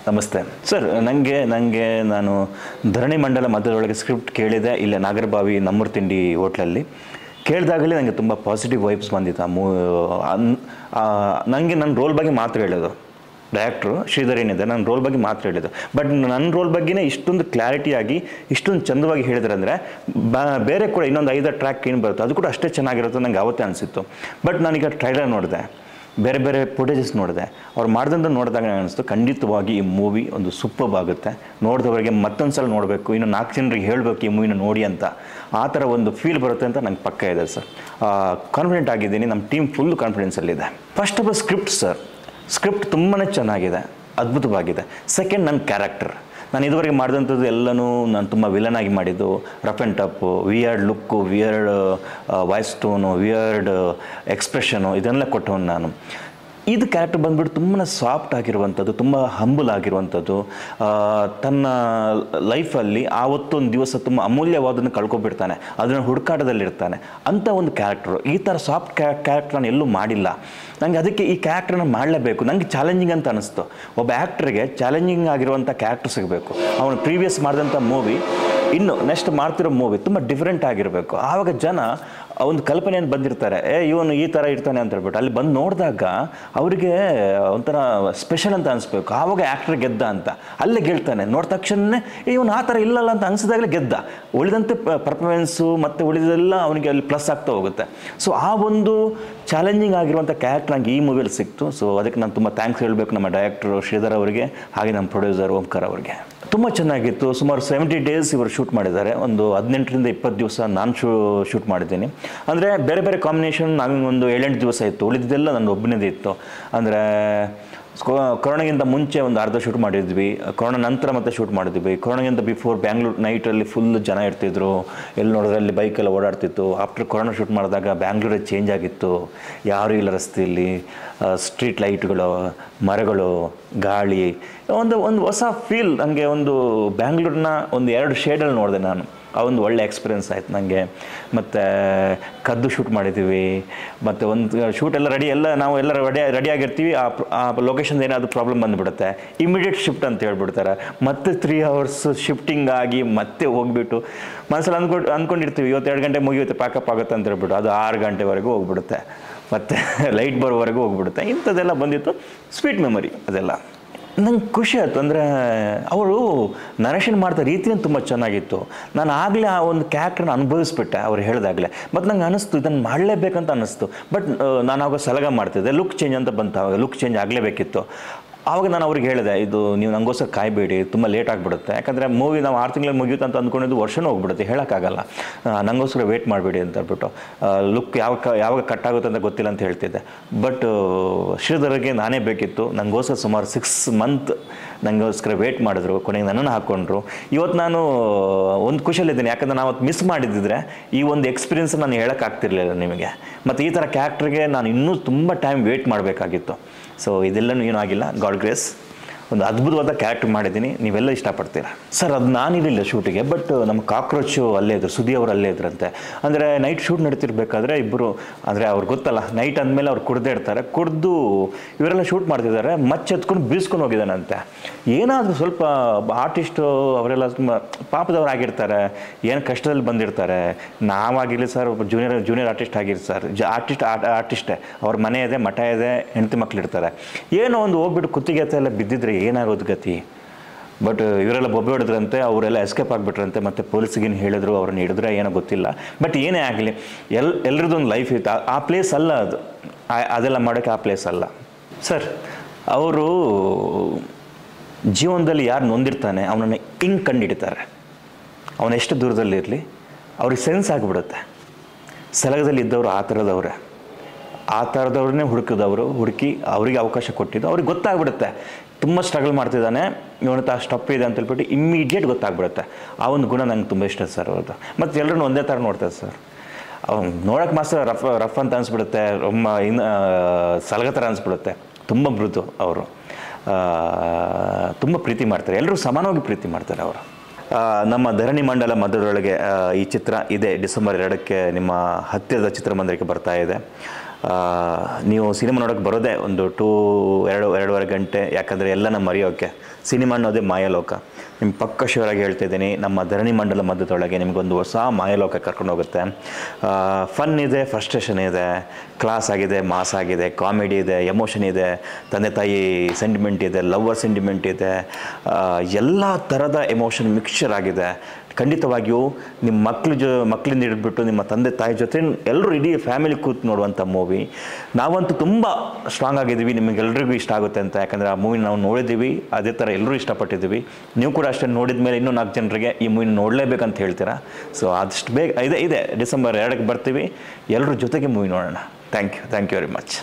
ನಮಸ್ತೆ ಸರ್ ನನಗೆ ನನಗೆ ನಾನು ಧರಣಿ ಮಂಡಲ ಮಧ್ಯದೊಳಗೆ ಸ್ಕ್ರಿಪ್ಟ್ ಕೇಳಿದೆ ಇಲ್ಲೇ ನಾಗರಬಾವಿ ನಮ್ಮೂರು ತಿಂಡಿ ಹೋಟ್ಲಲ್ಲಿ ಕೇಳಿದಾಗಲೇ ನನಗೆ ತುಂಬ ಪಾಸಿಟಿವ್ ವೈಬ್ಸ್ ಬಂದಿತ್ತು ಆ ಮೂ ನನಗೆ ನನ್ನ ರೋಲ್ ಬಗ್ಗೆ ಮಾತ್ರ ಹೇಳೋದು ಡೈರೆಕ್ಟ್ರು ಶ್ರೀಧರ್ ಏನಿದೆ ನನ್ನ ರೋಲ್ ಬಗ್ಗೆ ಮಾತ್ರ ಹೇಳಿದ್ದು ಬಟ್ ನನ್ನ ರೋಲ್ ಬಗ್ಗೆನೇ ಇಷ್ಟೊಂದು ಕ್ಲಾರಿಟಿಯಾಗಿ ಇಷ್ಟೊಂದು ಚಂದವಾಗಿ ಹೇಳಿದ್ರೆ ಅಂದರೆ ಬೇರೆ ಕೂಡ ಇನ್ನೊಂದು ಐದಾರು ಟ್ರ್ಯಾಕ್ ಏನು ಬರುತ್ತೆ ಅದು ಕೂಡ ಅಷ್ಟೇ ಚೆನ್ನಾಗಿರುತ್ತೆ ನನಗೆ ಅವತ್ತೇ ಅನಿಸಿತ್ತು ಬಟ್ ನಾನೀಗ ಟ್ರೈಲರ್ ನೋಡಿದೆ ಬೇರೆ ಬೇರೆ ಫುಟೇಜಸ್ ನೋಡಿದೆ ಅವ್ರು ಮಾಡ್ದಂತ ನೋಡಿದಾಗ ನನಗೆ ಅನಿಸ್ತು ಖಂಡಿತವಾಗಿ ಈ ಮೂವಿ ಒಂದು ಸೂಪರ್ಬ್ ಆಗುತ್ತೆ ನೋಡಿದವರಿಗೆ ಮತ್ತೊಂದು ಸಲ ನೋಡಬೇಕು ಇನ್ನು ನಾಲ್ಕು ಜನರಿಗೆ ಹೇಳಬೇಕು ಈ ಮೂವಿನ ನೋಡಿ ಅಂತ ಆ ಥರ ಒಂದು ಫೀಲ್ ಬರುತ್ತೆ ಅಂತ ನಂಗೆ ಪಕ್ಕ ಇದೆ ಸರ್ ಕಾನ್ಫಿಡೆಂಟ್ ಆಗಿದ್ದೀನಿ ನಮ್ಮ ಟೀಮ್ ಫುಲ್ ಕಾನ್ಫಿಡೆನ್ಸಲ್ಲಿದೆ first of all script sir script ತುಂಬಾ ಚೆನ್ನಾಗಿದೆ ಅದ್ಭುತವಾಗಿದೆ ಸೆಕೆಂಡ್ ನನ್ನ ಕ್ಯಾರೆಕ್ಟರ್ ನಾನು ಇದುವರೆಗೆ ಮಾಡಿದಂಥದ್ದು ಎಲ್ಲನೂ ನಾನು ತುಂಬ ವಿಲನ್ ಆಗಿ ಮಾಡಿದ್ದು rough and tough weird look weird voice tone weird expression ಇದನ್ನೆಲ್ಲ ಕೊಟ್ಟವನು ನಾನು ಇದು ಕ್ಯಾರೆಕ್ಟರ್ ಬಂದ್ಬಿಟ್ಟು ತುಂಬಾ ಸಾಫ್ಟ್ ಆಗಿರುವಂಥದ್ದು ತುಂಬ ಹಂಬಲ್ ಆಗಿರುವಂಥದ್ದು ಆ, ತನ್ನ ಲೈಫಲ್ಲಿ ಆವತ್ತೊಂದು ದಿವಸ ತುಂಬ ಅಮೂಲ್ಯವಾದನ್ನು ಕಳ್ಕೊಬಿಡ್ತಾನೆ ಅದನ್ನು ಹುಡುಕಾಟದಲ್ಲಿರ್ತಾನೆ ಅಂಥ ಒಂದು ಕ್ಯಾರೆಕ್ಟ್ರು ಈ ಥರ ಸಾಫ್ಟ್ ಕ್ಯಾರೆಕ್ಟರ್ ನಾನು ಎಲ್ಲೂ ಮಾಡಿಲ್ಲ ನನಗೆ ಅದಕ್ಕೆ ಈ ಕ್ಯಾರೆಕ್ಟರ್ನ ಮಾಡಲೇಬೇಕು ನನಗೆ ಚಾಲೆಂಜಿಂಗ್ ಅಂತ ಅನಿಸ್ತು ಒಬ್ಬ ಆ್ಯಕ್ಟ್ರಿಗೆ ಚಾಲೆಂಜಿಂಗ್ ಆಗಿರುವಂಥ ಕ್ಯಾರೆಕ್ಟರ್ ಸಿಗಬೇಕು ಅವನು ಪ್ರೀವಿಯಸ್ ಮಾಡಿದಂಥ ಮೂವಿ ಇನ್ನು ನೆಕ್ಸ್ಟ್ ಮಾಡ್ತಿರೋ ಮೂವಿ ತುಂಬ ಡಿಫ್ರೆಂಟ್ ಆಗಿರಬೇಕು ಆವಾಗ ಜನ ಒಂದು ಕಲ್ಪನೆಯನ್ನು ಬಂದಿರ್ತಾರೆ ಏ ಇವನು ಈ ಥರ ಇರ್ತಾನೆ ಅಂತ ಹೇಳ್ಬಿಟ್ಟು ಅಲ್ಲಿ ಬಂದು ನೋಡಿದಾಗ ಅವರಿಗೆ ಒಂಥರ ಸ್ಪೆಷಲ್ ಅಂತ ಅನಿಸ್ಬೇಕು ಆವಾಗ ಆ್ಯಕ್ಟರ್ ಗೆದ್ದ ಅಂತ ಅಲ್ಲೇ ಗೆಲ್ತಾನೆ ನೋಡಿದ ತಕ್ಷಣನೇ ಇವನು ಆ ಥರ ಇಲ್ಲಲ್ಲ ಅಂತ ಅನಿಸಿದಾಗಲೇ ಗೆದ್ದ ಉಳಿದಂತೆ ಪರ್ಫಾರ್ಮೆನ್ಸು ಮತ್ತು ಉಳಿದೆಲ್ಲ ಅವನಿಗೆ ಅಲ್ಲಿ ಪ್ಲಸ್ ಆಗ್ತಾ ಹೋಗುತ್ತೆ ಸೊ ಆ ಒಂದು ಚಾಲೆಂಜಿಂಗ್ ಆಗಿರುವಂಥ ಕ್ಯಾರೆಕ್ಟರ್ ನನಗೆ ಈ ಮೂವಿಯಲ್ಲಿ ಸಿಕ್ತು ಸೊ ಅದಕ್ಕೆ ನಾನು ತುಂಬ ಥ್ಯಾಂಕ್ಸ್ ಹೇಳಬೇಕು ನಮ್ಮ ಡೈರೆಕ್ಟರ್ ಶ್ರೀಧರ್ ಅವರಿಗೆ ಹಾಗೆ ನಮ್ಮ ಪ್ರೊಡ್ಯೂಸರ್ ಓಂಕಾರ್ ಅವರಿಗೆ ತುಂಬ ಚೆನ್ನಾಗಿತ್ತು ಸುಮಾರು ಸೆವೆಂಟಿ ಡೇಸ್ ಇವರು ಶೂಟ್ ಮಾಡಿದ್ದಾರೆ ಒಂದು ಹದಿನೆಂಟರಿಂದ ಇಪ್ಪತ್ತು ದಿವಸ ನಾನು ಶೂ ಶೂಟ್ ಮಾಡಿದ್ದೀನಿ ಅಂದರೆ ಬೇರೆ ಬೇರೆ ಕಾಂಬಿನೇಷನ್ ನಂಗೆ ಒಂದು ಏಳೆಂಟು ದಿವಸ ಇತ್ತು ಉಳಿದಿದ್ದೆಲ್ಲ ನನ್ನ ಒಬ್ಬನದೇ ಇತ್ತು ಅಂದರೆ ಕೊರೋನಾಗಿಂತ ಮುಂಚೆ ಒಂದು ಅರ್ಧ ಶೂಟ್ ಮಾಡಿದ್ವಿ ಕೊರೋನಾ ನಂತರ ಮತ್ತೆ ಶೂಟ್ ಮಾಡಿದ್ವಿ ಕೊರೋನಾಗಿಂತ ಬಿಫೋರ್ ಬ್ಯಾಂಗ್ಳೂರು ನೈಟಲ್ಲಿ ಫುಲ್ ಜನ ಇರ್ತಿದ್ರು ಎಲ್ಲಿ ನೋಡಿದ್ರೆ ಅಲ್ಲಿ ಬೈಕೆಲ್ಲ ಓಡಾಡ್ತಿತ್ತು ಆಫ್ಟರ್ ಕೊರೋನಾ ಶೂಟ್ ಮಾಡಿದಾಗ ಬ್ಯಾಂಗ್ಳೂರೇ ಚೇಂಜ್ ಆಗಿತ್ತು ಯಾರೂ ಇಲ್ಲ ರಸ್ತೆಯಲ್ಲಿ ಸ್ಟ್ರೀಟ್ ಲೈಟ್ಗಳು ಮರಗಳು ಗಾಳಿ ಒಂದು ಒಂದು ಹೊಸ ಫೀಲ್ ನನಗೆ ಒಂದು ಬ್ಯಾಂಗ್ಳೂರಿನ ಒಂದು ಎರಡು ಶೇಡಲ್ಲಿ ನೋಡಿದೆ ನಾನು ಆ ಒಂದು ಒಳ್ಳೆ ಎಕ್ಸ್ಪೀರಿಯನ್ಸ್ ಆಯ್ತು ನನಗೆ ಮತ್ತು ಕದ್ದು ಶೂಟ್ ಮಾಡಿದ್ದೀವಿ ಮತ್ತು ಒಂದು ಶೂಟ್ ಎಲ್ಲ ರೆಡಿ ಎಲ್ಲ ನಾವು ಎಲ್ಲ ರೆಡಿ ರೆಡಿಯಾಗಿರ್ತೀವಿ ಆ ಪ್ರ- ಆ ಲೊಕೇಶನ್ ಏನಾದರೂ ಪ್ರಾಬ್ಲಮ್ ಬಂದುಬಿಡುತ್ತೆ ಇಮಿಡಿಯೇಟ್ ಶಿಫ್ಟ್ ಅಂತ ಹೇಳ್ಬಿಡ್ತಾರೆ ಮತ್ತೆ ತ್ರೀ ಅವರ್ಸ್ ಶಿಫ್ಟಿಂಗ್ ಆಗಿ ಮತ್ತೆ ಹೋಗ್ಬಿಟ್ಟು ಮನಸ್ಸಲ್ಲಿ ಅಂದ್ಕೊಂಡು ಅಂದ್ಕೊಂಡಿರ್ತೀವಿ ಇವತ್ತು ಎರಡು ಗಂಟೆ ಮುಗಿಯುತ್ತೆ ಪ್ಯಾಕಪ್ ಆಗುತ್ತೆ ಅಂತ ಹೇಳ್ಬಿಟ್ಟು ಅದು ಆರು ಗಂಟೆವರೆಗೂ ಹೋಗ್ಬಿಡುತ್ತೆ ಮತ್ತು ಲೈಟ್ ಬರೋವರೆಗೂ ಹೋಗ್ಬಿಡುತ್ತೆ ಇಂಥದ್ದೆಲ್ಲ ಬಂದಿತ್ತು ಸ್ವೀಟ್ ಮೆಮೊರಿ ಅದೆಲ್ಲ ನಂಗೆ ಖುಷಿ ಆಯ್ತು ಅಂದರೆ ಅವರು ನರೇಶನ್ ಮಾಡಿದ ರೀತಿಯೇ ತುಂಬ ಚೆನ್ನಾಗಿತ್ತು ನಾನು ಆಗಲೇ ಆ ಒಂದು ಕ್ಯಾರೆಕ್ಟರ್ನ ಅನುಭವಿಸ್ಬಿಟ್ಟೆ ಅವ್ರು ಹೇಳಿದಾಗಲೇ ಮತ್ತು ನಂಗೆ ಅನಿಸ್ತು ಇದನ್ನು ಮಾಡಲೇಬೇಕಂತ ಅನ್ನಿಸ್ತು ಬಟ್ ನಾನು ಆವಾಗ ಸಲಗ ಮಾಡ್ತಿದ್ದೆ ಲುಕ್ ಚೇಂಜ್ ಅಂತ ಬಂತು ಆವಾಗ ಲುಕ್ ಚೇಂಜ್ ಆಗಲೇಬೇಕಿತ್ತು ಆವಾಗ ನಾನು ಅವ್ರಿಗೆ ಹೇಳಿದೆ ಇದು ನೀವು ನನಗೋಸ್ಕರ ಕಾಯಬೇಡಿ ತುಂಬ ಲೇಟ್ ಆಗಿಬಿಡುತ್ತೆ ಯಾಕಂದರೆ ಮೂವಿ ನಾವು ಆರು ತಿಂಗಳಲ್ಲಿ ಮುಗಿಯುತ್ತೆ ಅಂತ ಅಂದ್ಕೊಂಡಿದ್ದು ವರ್ಷನೂ ಹೋಗ್ಬಿಡುತ್ತೆ ಹೇಳೋಕ್ಕಾಗಲ್ಲ ಆ, ನನಗೋಸ್ಕರ ವೇಟ್ ಮಾಡಬೇಡಿ ಅಂತ ಹೇಳ್ಬಿಟ್ಟು ಲುಕ್ ಯಾವ ಕ ಯಾವಾಗ ಕಟ್ ಆಗುತ್ತೆ ಅಂತ ಗೊತ್ತಿಲ್ಲ ಅಂತ ಹೇಳ್ತಿದ್ದೆ ಬಟ್ ಶ್ರೀಧರ್ಗೆ ನಾನೇ ಬೇಕಿತ್ತು ನನಗೋಸ್ಕರ ಸುಮಾರು ಸಿಕ್ಸ್ ಮಂತ್ ನನಗೋಸ್ಕರ ವೇಟ್ ಮಾಡಿದ್ರು ಕೊನೆಗೆ ನನ್ನನ್ನು ಹಾಕ್ಕೊಂಡ್ರು ಇವತ್ತು ನಾನು ಒಂದು ಖುಷಿಯಲ್ಲಿದ್ದೀನಿ ಯಾಕಂದರೆ ನಾವು ಮಿಸ್ ಮಾಡಿದ್ದಿದ್ರೆ ಈ ಒಂದು ಎಕ್ಸ್ಪೀರಿಯನ್ಸ್ ನಾನು ಹೇಳೋಕ್ಕಾಗ್ತಿರ್ಲಿಲ್ಲ ನಿಮಗೆ ಮತ್ತು ಈ ಥರ ಕ್ಯಾರೆಕ್ಟ್ರಿಗೆ ನಾನು ಇನ್ನೂ ತುಂಬ ಟೈಮ್ ವೇಟ್ ಮಾಡಬೇಕಾಗಿತ್ತು ಸೊ ಇದೆಲ್ಲನೂ ಏನೂ ಆಗಿಲ್ಲ ಗಾಡ್ ಗ್ರೇಸ್ ಒಂದು ಅದ್ಭುತವಾದ ಕ್ಯಾರೆಕ್ಟರ್ ಮಾಡಿದ್ದೀನಿ ನೀವೆಲ್ಲ ಇಷ್ಟಪಡ್ತೀರಾ ಸರ್ ಅದು ನಾನಿರಲಿಲ್ಲ ಶೂಟಿಗೆ ಬಟ್ ನಮ್ಮ ಕಾಕ್ರೋಚು ಅಲ್ಲೇ ಇದ್ರು ಸುದಿ ಅವರು ಅಲ್ಲೇ ಇದ್ರಂತೆ ಅಂದರೆ ನೈಟ್ ಶೂಟ್ ನಡೀತಿರ್ಬೇಕಾದ್ರೆ ಇಬ್ಬರು ಅಂದರೆ ಅವ್ರಿಗೆ ಗೊತ್ತಲ್ಲ ನೈಟ್ ಅಂದಮೇಲೆ ಅವ್ರು ಕುಡ್ದೇ ಇರ್ತಾರೆ ಕುಡ್ದು ಇವರೆಲ್ಲ ಶೂಟ್ ಮಾಡ್ತಿದ್ದಾರೆ ಮಚ್ಚೆತ್ಕೊಂಡು ಬೀಸ್ಕೊಂಡು ಹೋಗಿದ್ದಾನಂತೆ ಏನಾದರೂ ಸ್ವಲ್ಪ ಆರ್ಟಿಸ್ಟು ಅವರೆಲ್ಲ ತುಂಬ ಪಾಪದವ್ರು ಆಗಿರ್ತಾರೆ ಏನು ಕಷ್ಟದಲ್ಲಿ ಬಂದಿರ್ತಾರೆ ನಾವಾಗಿರಲಿ ಸರ್ ಒಬ್ಬ ಜೂನಿಯರ್ ಜೂನಿಯರ್ ಆರ್ಟಿಸ್ಟ್ ಆಗಿರಿ ಸರ್ ಜ ಆರ್ಟಿಸ್ಟ್ ಆರ್ಟಿಸ್ಟೇ ಅವ್ರ ಮನೆ ಇದೆ ಮಠ ಇದೆ ಹೆಂಡತಿ ಮಕ್ಳಿರ್ತಾರೆ ಏನೋ ಒಂದು ಹೋಗ್ಬಿಟ್ಟು ಕುತ್ತಿಗೆ ಹತ್ರ ಎಲ್ಲ ಬಿದ್ದಿದ್ರೆ ಏನಾಗೋದು ಗತಿ ಬಟ್ ಇವರೆಲ್ಲ ಬೊಬ್ಬೆ ಹೊಡೆದ್ರಂತೆ ಅವರೆಲ್ಲ ಎಸ್ಕೇಪ್ ಆಗಿಬಿಟ್ರಂತೆ ಮತ್ತು ಪೊಲೀಸಿಗೇನು ಹೇಳಿದ್ರು ಅವ್ರನ್ನ ಹಿಡಿದ್ರೆ ಏನೋ ಗೊತ್ತಿಲ್ಲ ಬಟ್ ಏನೇ ಆಗಲಿ ಎಲ್ ಎಲ್ರದ್ದು ಒಂದು ಲೈಫ್ ಇತ್ತು ಆ- ಆ ಪ್ಲೇಸ್ ಅಲ್ಲ ಅದು ಆ- ಅದೆಲ್ಲ ಮಾಡೋಕ್ಕೆ ಆ ಪ್ಲೇಸ್ ಅಲ್ಲ ಸರ್ ಅವರು ಜೀವನದಲ್ಲಿ ಯಾರು ನೊಂದಿರ್ತಾನೆ ಅವನನ್ನು ಹಿಂಗೆ ಕಂಡಿಡ್ತಾರೆ ಅವನು ಎಷ್ಟು ದೂರದಲ್ಲಿರಲಿ ಅವ್ರಿಗೆ ಸೆನ್ಸ್ ಆಗಿಬಿಡುತ್ತೆ ಸಲಗದಲ್ಲಿ ಇದ್ದವರು ಆ ಥರದವ್ರೆ ಆ ಥರದವ್ರನ್ನೇ ಹುಡುಕಿದವರು ಹುಡುಕಿ ಅವರಿಗೆ ಅವಕಾಶ ಕೊಟ್ಟಿದ್ದು ಅವ್ರಿಗೆ ಗೊತ್ತಾಗ್ಬಿಡುತ್ತೆ ತುಂಬ ಸ್ಟ್ರಗಲ್ ಮಾಡ್ತಿದ್ದಾನೆ ಇವನ ಆ ಸ್ಟಪ್ ಇದೆ ಅಂತ ಹೇಳ್ಬಿಟ್ಟು ಇಮ್ಮಿಡಿಯೇಟ್ ಗೊತ್ತಾಗ್ಬಿಡುತ್ತೆ ಆ ಒಂದು ಗುಣ ನಂಗೆ ತುಂಬ ಇಷ್ಟ ಸರ್ ಅವ್ರದ್ದು ಮತ್ತು ಎಲ್ಲರೂ ಒಂದೇ ಥರ ನೋಡ್ತಾರೆ ಸರ್ ಅವ್ನು ನೋಡೋಕೆ ಮಾತ್ರ ರಫ್ ರಫ್ ಅಂತ ಅನಿಸ್ಬಿಡುತ್ತೆ ரொம்ப ಇನ್ನು ಸಲಗ ಥರ ಅನಿಸ್ಬಿಡುತ್ತೆ ತುಂಬ ಮೃದು ಅವರು ತುಂಬ ಪ್ರೀತಿ ಮಾಡ್ತಾರೆ ಎಲ್ಲರೂ ಸಮಾನವಾಗಿ ಪ್ರೀತಿ ಮಾಡ್ತಾರೆ ಅವರು ಆ, ನಮ್ಮ ಧರಣಿ ಮಂಡಲ ಮಧ್ಯದೊಳಗೆ ಆ, ಈ ಚಿತ್ರ ಇದೆ ಡಿಸೆಂಬರ್ ಎರಡಕ್ಕೆ ನಿಮ್ಮ ಹತ್ತಿರದ ಚಿತ್ರಮಂದಿರಕ್ಕೆ ಬರ್ತಾ ಇದೆ ಆ, ನೀವು ಸಿನಿಮಾ ನೋಡೋಕ್ಕೆ ಬರೋದೇ ಒಂದು ಟೂ ಎರಡು ಎರಡೂವರೆ ಗಂಟೆ ಯಾಕಂದರೆ ಎಲ್ಲನ ಮರೆಯೋಕ್ಕೆ ಸಿನಿಮಾ ಅನ್ನೋದೇ ಮಾಯಲೋಕ ನಿಮ್ಮ ಪಕ್ಕ ಶಿವರಾಗಿ ಹೇಳ್ತಿದ್ದೀನಿ ನಮ್ಮ ಧರಣಿ ಮಂಡಲ ಮಧ್ಯದೊಳಗೆ ನಿಮಗೊಂದು ಹೊಸ ಮಾಯಲೋಕ ಕರ್ಕೊಂಡು ಹೋಗುತ್ತೆ ಫನ್ ಇದೆ ಫ್ರಸ್ಟ್ರೇಷನ್ ಇದೆ ಕ್ಲಾಸ್ ಆಗಿದೆ ಮಾಸ್ ಆಗಿದೆ ಕಾಮಿಡಿ ಇದೆ ಎಮೋಷನ್ ಇದೆ ತಂದೆ ತಾಯಿ ಸೆಂಟಿಮೆಂಟ್ ಇದೆ ಲವ್ವರ್ ಸೆಂಟಿಮೆಂಟ್ ಇದೆ ಎಲ್ಲ ಥರದ ಎಮೋಷನ್ ಮಿಕ್ಸ್ಚರ್ ಆಗಿದೆ ಖಂಡಿತವಾಗಿಯೂ ನಿಮ್ಮ ಮಕ್ಳ ಜೊ ಮಕ್ಕಳಿಂದ ಹಿಡಿದ್ಬಿಟ್ಟು ನಿಮ್ಮ ತಂದೆ ತಾಯಿ ಜೊತೆ ಎಲ್ಲರೂ ಇಡೀ ಫ್ಯಾಮಿಲಿ ಕೂತು ನೋಡುವಂಥ ಮೂವಿ ನಾವಂತೂ ತುಂಬ ಸ್ಟ್ರಾಂಗ್ ಆಗಿದ್ದೀವಿ ನಿಮಗೆಲ್ರಿಗೂ ಇಷ್ಟ ಆಗುತ್ತೆ ಅಂತ ಯಾಕಂದರೆ ಆ ಮೂವಿ ನಾವು ನೋಡಿದ್ದೀವಿ ಅದೇ ಥರ ಎಲ್ಲರೂ ಇಷ್ಟಪಟ್ಟಿದ್ದೀವಿ ನೀವು ಕೂಡ ಅಷ್ಟೇ ನೋಡಿದ ಮೇಲೆ ಇನ್ನೂ ನಾಲ್ಕು ಜನರಿಗೆ ಈ ಮೂವಿನ ನೋಡಲೇಬೇಕಂತ ಹೇಳ್ತೀರಾ ಸೊ ಆದಷ್ಟು ಬೇಗ ಇದೆ ಇದೆ ಡಿಸೆಂಬರ್ ಎರಡಕ್ಕೆ ಬರ್ತೀವಿ ಎಲ್ಲರ ಜೊತೆಗೆ ಮೂವಿ ನೋಡೋಣ thank you thank you very much